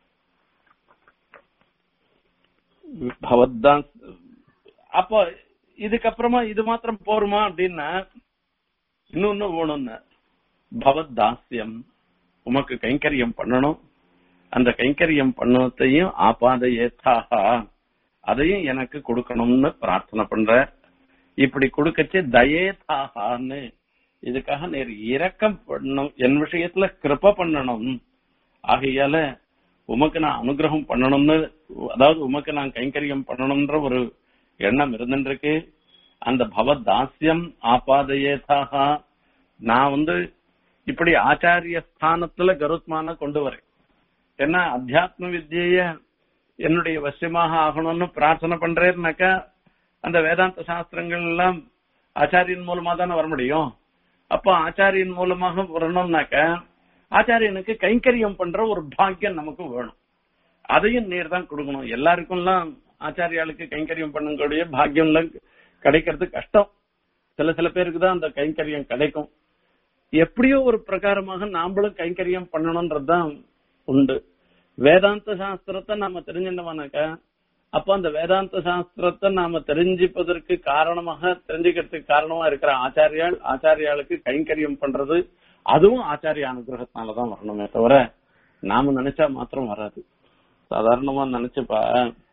பவத்தான் அப்போ இதுக்கப்புறமா இது மாத்திரம் போருமா அப்படின்னா இன்னொன்னு வேணும்னு பவத் தாஸ்யம் உமக்கு கைங்கரியம் பண்ணணும் அந்த கைங்கரியம் பண்ணத்தையும் ஆபாத ஏத்தாக அதையும் எனக்கு கொடுக்கணும்னு பிரார்த்தனை பண்ற இப்படி கொடுக்கச்சு தயேதாகான்னு இதுக்காக நேர் இரக்கம் பண்ணணும் என் விஷயத்துல கிருப்ப பண்ணணும் ஆகையால உமக்கு நான் அனுகிரகம் பண்ணணும்னு அதாவது உமக்கு நான் கைங்கரியம் பண்ணணும்ன்ற ஒரு எண்ணம் இருந்துருக்கு அந்த பவ தாஸ்யம் ஆபாதையேதாக நான் வந்து இப்படி ஆச்சாரிய ஸ்தானத்துல கருத்மான கொண்டு வரேன் ஏன்னா அத்தியாத்ம வித்திய என்னுடைய வசியமாக ஆகணும்னு பிரார்த்தனை பண்றேன்னாக்கா அந்த வேதாந்த சாஸ்திரங்கள் எல்லாம் ஆச்சாரியன் மூலமா தானே வர முடியும் அப்போ ஆச்சாரியன் மூலமாக வரணும்னாக்க ஆச்சாரியனுக்கு கைங்கரியம் பண்ற ஒரு பாக்கியம் நமக்கு வேணும் அதையும் நீர் தான் கொடுக்கணும் எல்லாருக்கும்லாம் ஆச்சாரியாளுக்கு கைங்கரியம் பண்ணக்கூடிய பாக்கியம்லாம் கிடைக்கிறது கஷ்டம் சில சில பேருக்கு தான் அந்த கைங்கரியம் கிடைக்கும் எப்படியோ ஒரு பிரகாரமாக நாமளும் கைங்கரியம் பண்ணணும்ன்றதுதான் உண்டு வேதாந்த சாஸ்திரத்தை நாம தெரிஞ்சிட்டோம்னாக்கா அப்ப அந்த வேதாந்த சாஸ்திரத்தை நாம தெரிஞ்சுப்பதற்கு காரணமாக தெரிஞ்சுக்கிறதுக்கு காரணமா இருக்கிற ஆச்சாரியால் ஆச்சாரியாளுக்கு கைங்கரியம் பண்றது அதுவும் ஆச்சாரிய அனுகிரகத்தினாலதான் வரணுமே தவிர நாம நினைச்சா மாத்திரம் வராது சாதாரணமா நினைச்சுப்பா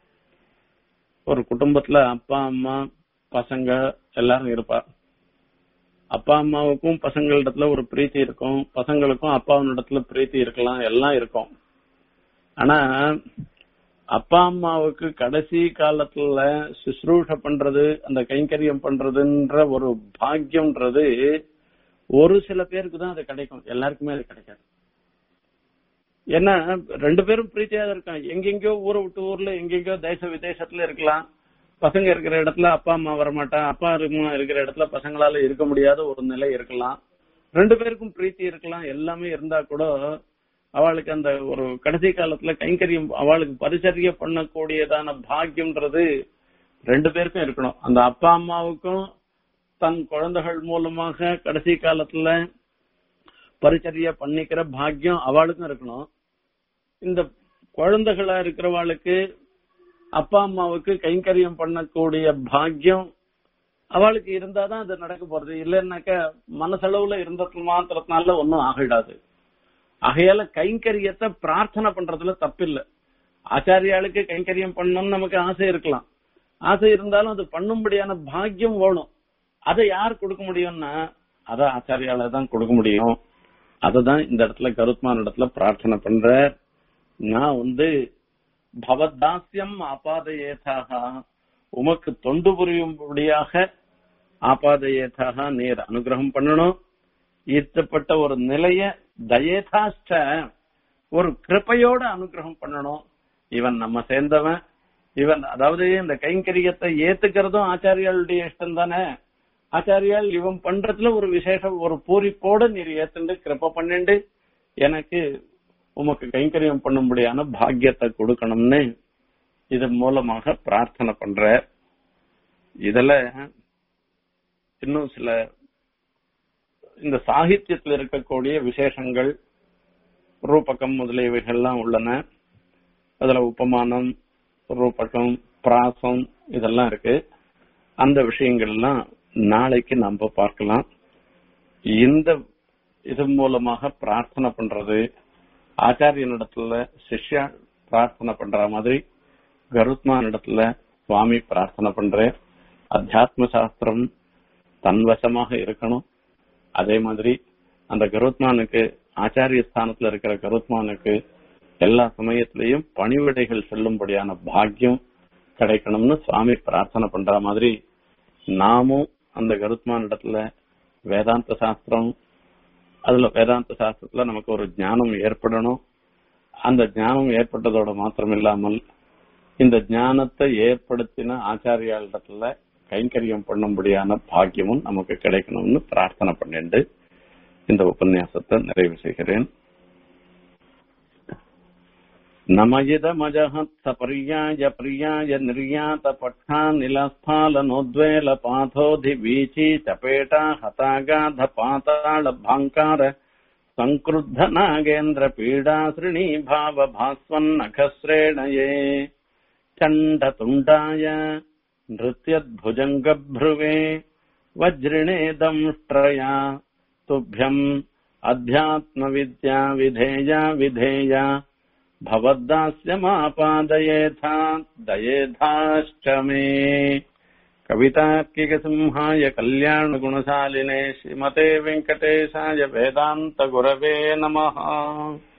ஒரு குடும்பத்துல அப்பா அம்மா பசங்க எல்லாரும் இருப்பா அப்பா அம்மாவுக்கும் பசங்களிடத்துல ஒரு பிரீத்தி இருக்கும் பசங்களுக்கும் அப்பாவினிடத்துல பிரீத்தி இருக்கலாம் எல்லாம் இருக்கும் ஆனா அப்பா அம்மாவுக்கு கடைசி காலத்துல சுশ্ரூஷ பண்றது அந்த கைங்கரியம் பண்றதுன்ற ஒரு பாக்கியம்ன்றது ஒரு சில பேருக்கு தான் அது கிடைக்கும் எல்லாருக்குமே அது கிடைக்காது ஏன்னா ரெண்டு பேரும் பிரீத்தியா தான் இருக்காங்க எங்கெங்கயோ ஊரை விட்டு ஊர்ல எங்கெங்கயோ தேச விதேசத்துல இருக்கலாம் பசங்க இருக்கிற இடத்துல அப்பா அம்மா வரமாட்டா அப்பா அம்மா இருக்கிற இடத்துல பசங்களால இருக்க முடியாத ஒரு நிலை இருக்கலாம் ரெண்டு பேருக்கும் பிரீத்தி இருக்கலாம் எல்லாமே இருந்தா கூட அவளுக்கு அந்த ஒரு கடைசி காலத்துல கைங்கரியம் அவளுக்கு பரிசரிய பண்ணக்கூடியதான பாக்கியம்ன்றது ரெண்டு பேருக்கும் இருக்கணும் அந்த அப்பா அம்மாவுக்கும் தன் குழந்தைகள் மூலமாக கடைசி காலத்துல பரிச்சரிய பண்ணிக்கிற பாக்கியம் அவளுக்கும் இருக்கணும் இந்த குழந்தைகளா இருக்கிறவாளுக்கு அப்பா அம்மாவுக்கு கைங்கரியம் பண்ணக்கூடிய பாக்கியம் அவளுக்கு இருந்தாதான் அது நடக்க போறது இல்லைன்னாக்க மனசளவுல இருந்தது மாத்திரத்தினால ஒன்னும் ஆகிடாது ஆகையால கைங்கரியத்தை பிரார்த்தனை பண்றதுல தப்பில்லை ஆச்சாரியாளுக்கு கைங்கரியம் பண்ணணும்னு நமக்கு ஆசை இருக்கலாம் ஆசை இருந்தாலும் அது பண்ணும்படியான பாக்கியம் வேணும் அதை யார் கொடுக்க முடியும்னா அத ஆச்சாரியால தான் கொடுக்க முடியும் அததான் இந்த இடத்துல கருத்மான் இடத்துல பிரார்த்தனை பண்ற நான் வந்து பவதாசியம் ஆபாதயேதாக உமக்கு தொண்டு புரியும்படியாக ஆபாதயேதாக நீர் அனுகிரகம் பண்ணணும் ஈர்த்தப்பட்ட ஒரு நிலைய தயேதாஷ்ட ஒரு கிருப்பையோட அனுகிரகம் பண்ணணும் இவன் நம்ம சேர்ந்தவன் இவன் அதாவது இந்த கைங்கரியத்தை ஏத்துக்கிறதும் ஆச்சாரியாளுடைய இஷ்டம் தானே ஆச்சாரியால் இவன் பண்றதுல ஒரு விசேஷம் ஒரு பூரிப்போட நீர் ஏத்துண்டு கிருப்ப பண்ணிண்டு எனக்கு உமக்கு கைங்கரியம் பண்ணும்படியான பாக்கியத்தை கொடுக்கணும்னு இது மூலமாக பிரார்த்தனை பண்ற இதுல இன்னும் சில இந்த சாகித்யத்தில் இருக்கக்கூடிய விசேஷங்கள் ரூபகம் முதலியவைகள்லாம் உள்ளன அதுல உபமானம் ரூபகம் பிராசம் இதெல்லாம் இருக்கு அந்த விஷயங்கள்லாம் நாளைக்கு நம்ம பார்க்கலாம் இந்த இது மூலமாக பிரார்த்தனை பண்றது ஆச்சாரியனிடத்துல சிஷ்யா பிரார்த்தனை பண்ற மாதிரி கருத்மான் இடத்துல சுவாமி பிரார்த்தனை பண்றேன் அத்தியாத்ம சாஸ்திரம் தன்வசமாக இருக்கணும் அதே மாதிரி அந்த கருத்மானுக்கு ஆச்சாரிய ஸ்தானத்துல இருக்கிற கருத்மானுக்கு எல்லா சமயத்திலையும் பணிவிடைகள் செல்லும்படியான பாக்கியம் கிடைக்கணும்னு சுவாமி பிரார்த்தனை பண்ற மாதிரி நாமும் அந்த கருத்மான் இடத்துல வேதாந்த சாஸ்திரம் அதுல வேதாந்த சாஸ்திரத்துல நமக்கு ஒரு ஞானம் ஏற்படணும் அந்த ஞானம் ஏற்பட்டதோட மாத்திரம் இல்லாமல் இந்த ஞானத்தை ஏற்படுத்தின ஆச்சாரியாளிடத்துல கைங்கரியம் பண்ணும்படியான பாக்கியமும் நமக்கு கிடைக்கணும்னு பிரார்த்தனை பண்ணிட்டு இந்த உபன்யாசத்தை நிறைவு செய்கிறேன் नमयिदमजहत्सपर्याय प्रियाय निर्यातपट्टानिलस्फालनोद्वेलपाथोऽधिवीची चपेटा हतागाधपाताळभाङ्कार सङ्क्रुद्ध नागेन्द्रपीडासृणीभावभास्वन्नखस्रेणये चण्डतुण्डाय नृत्यद्भुजङ्गभ्रुवे वज्रिणे दंष्ट्रया तुभ्यम् अध्यात्मविद्या विधेया विधेया भवद्दास्यमापादयेथा दयेधाश्च मे कवितार्किकसिंहाय कल्याणगुणशालिने श्रीमते वेङ्कटेशाय वेदान्तगुरवे नमः